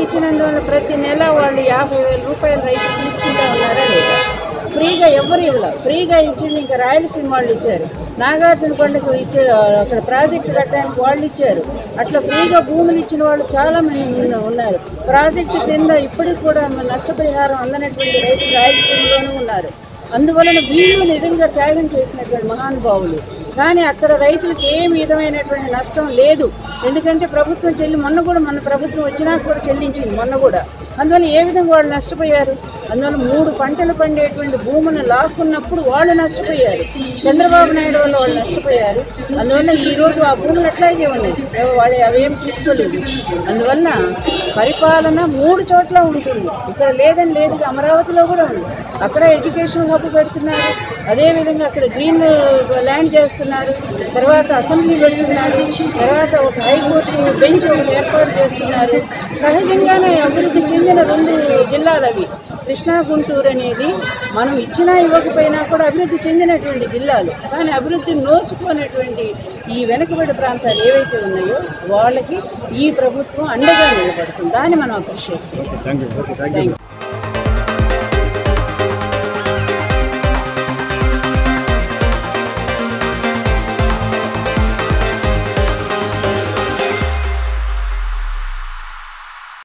ఇచ్చినందువల్ల ప్రతి నెల వాళ్ళు యాభై వేల రూపాయలు రైతు తీసుకుంటా ఉన్నారా లేదా ఫ్రీగా ఎవరు ఇవ్వలే ఫ్రీగా ఇచ్చింది ఇంకా రాయలసీమ వాళ్ళు ఇచ్చారు నాగార్జున కొండకు ఇచ్చే అక్కడ ప్రాజెక్టు కట్టడానికి వాళ్ళు ఇచ్చారు అట్లా ఫ్రీగా భూములు ఇచ్చిన వాళ్ళు చాలా మంది ఉన్న- ఉన్నారు ప్రాజెక్టు కింద ఇప్పటికి కూడా నష్టపరిహారం అందనటువంటి రైతులు రాయలసీమలోనూ ఉన్నారు అందువలన వీళ్ళు నిజంగా త్యాగం చేసినటువంటి మహానుభావులు కానీ అక్కడ రైతులకు ఏ విధమైనటువంటి నష్టం లేదు ఎందుకంటే ప్రభుత్వం చెల్లి మొన్న కూడా మన ప్రభుత్వం వచ్చినా కూడా చెల్లించింది మొన్న కూడా అందువల్ల ఏ విధంగా వాళ్ళు నష్టపోయారు అందువల్ల మూడు పంటలు పండేటువంటి భూములను లాక్కున్నప్పుడు వాళ్ళు నష్టపోయారు చంద్రబాబు నాయుడు వల్ల వాళ్ళు నష్టపోయారు అందువల్ల ఈ రోజు ఆ భూములు అట్లాగే ఉన్నాయి ఎవ- వాళ్ళు అవేం తీసుకోలేదు అందువల్ల పరిపాలన మూడు చోట్ల ఉంటుంది ఇక్కడ లేదని లేదు అమరావతిలో కూడా ఉంది అక్కడ ఎడ్యుకేషన్ హబ్ పెడుతున్నారు అదేవిధంగా అక్కడ గ్రీన్ ల్యాండ్ చేస్తున్నారు తర్వాత అసెంబ్లీ పెడుతున్నారు తర్వాత ఒక హైకోర్టు బెంచ్ ఒకటి ఏర్పాటు చేస్తున్నారు సహజంగానే అభివృద్ధి చెందిన రెండు జిల్లాలు అవి కృష్ణా గుంటూరు అనేది మనం ఇచ్చినా ఇవ్వకపోయినా కూడా అభివృద్ధి చెందినటువంటి జిల్లాలు కానీ అభివృద్ధి నోచుకున్నటువంటి ఈ వెనుకబడి ప్రాంతాలు ఏవైతే ఉన్నాయో వాళ్ళకి ఈ ప్రభుత్వం అండగా నిలబడుతుంది దాన్ని మనం అప్రిషియేట్ చేయాలి థ్యాంక్ యూ థ్యాంక్ యూ